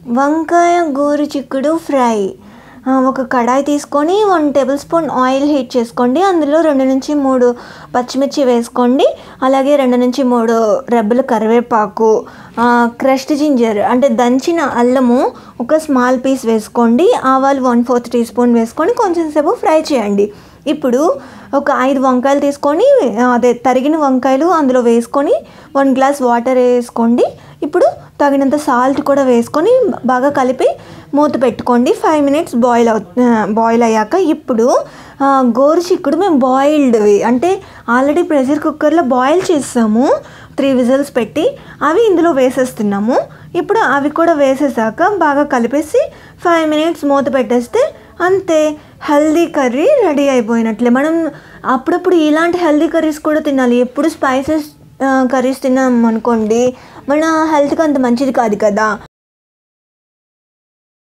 వంకాయ గోరు చిక్కుడు ఫ్రై ఆ, ఒక కడాయి తీసుకొని one tablespoon oil heat చేసుకోండి అందులో రెండు నుంచి మూడు పచ్చిమిర్చి వేసుకోండి అలాగే రెండు నుంచి మూడు రెబ్బలు కరివేపాకు క్రష్డ్ జింజర్ అంటే దంచిన అల్లము ఒక స్మాల్ పీస్ వేసుకోండి ఆవాలు వన్ ఫోర్త్ టీ స్పూన్ వేసుకొని కొంచెం సేపు ఫ్రై చేయండి ఇప్పుడు ఒక ఐదు వంకాయలు తీసుకొని ఆ, అదే తరిగిన వంకాయలు అందులో వేసుకొని వన్ గ్లాస్ వాటర్ వేసుకోండి ఇప్పుడు తగినంత సాల్ట్ కూడా వేసుకొని బాగా కలిపి మూత పెట్టుకోండి ఫైవ్ మినిట్స్ బాయిల్ అవు బాయిల్ అయ్యాక ఇప్పుడు ఆ, గోరు చిక్కుడు మేము బాయిల్డ్వి అంటే ఆల్రెడీ ప్రెషర్ కుక్కర్లో బాయిల్ చేసాము త్రీ విజిల్స్ పెట్టి అవి ఇందులో వేసేస్తున్నాము ఇప్పుడు అవి కూడా వేసేసాక బాగా కలిపేసి ఫైవ్ మినిట్స్ మూత పెట్టేస్తే అంతే హెల్దీ కర్రీ రెడీ అయిపోయినట్లే మనం అప్పుడప్పుడు ఇలాంటి హెల్దీ కర్రీస్ కూడా తినాలి ఎప్పుడు స్పైసెస్ కర్రీస్ తిన్నాం అనుకోండి మన హెల్త్కి అంత మంచిది కాదు కదా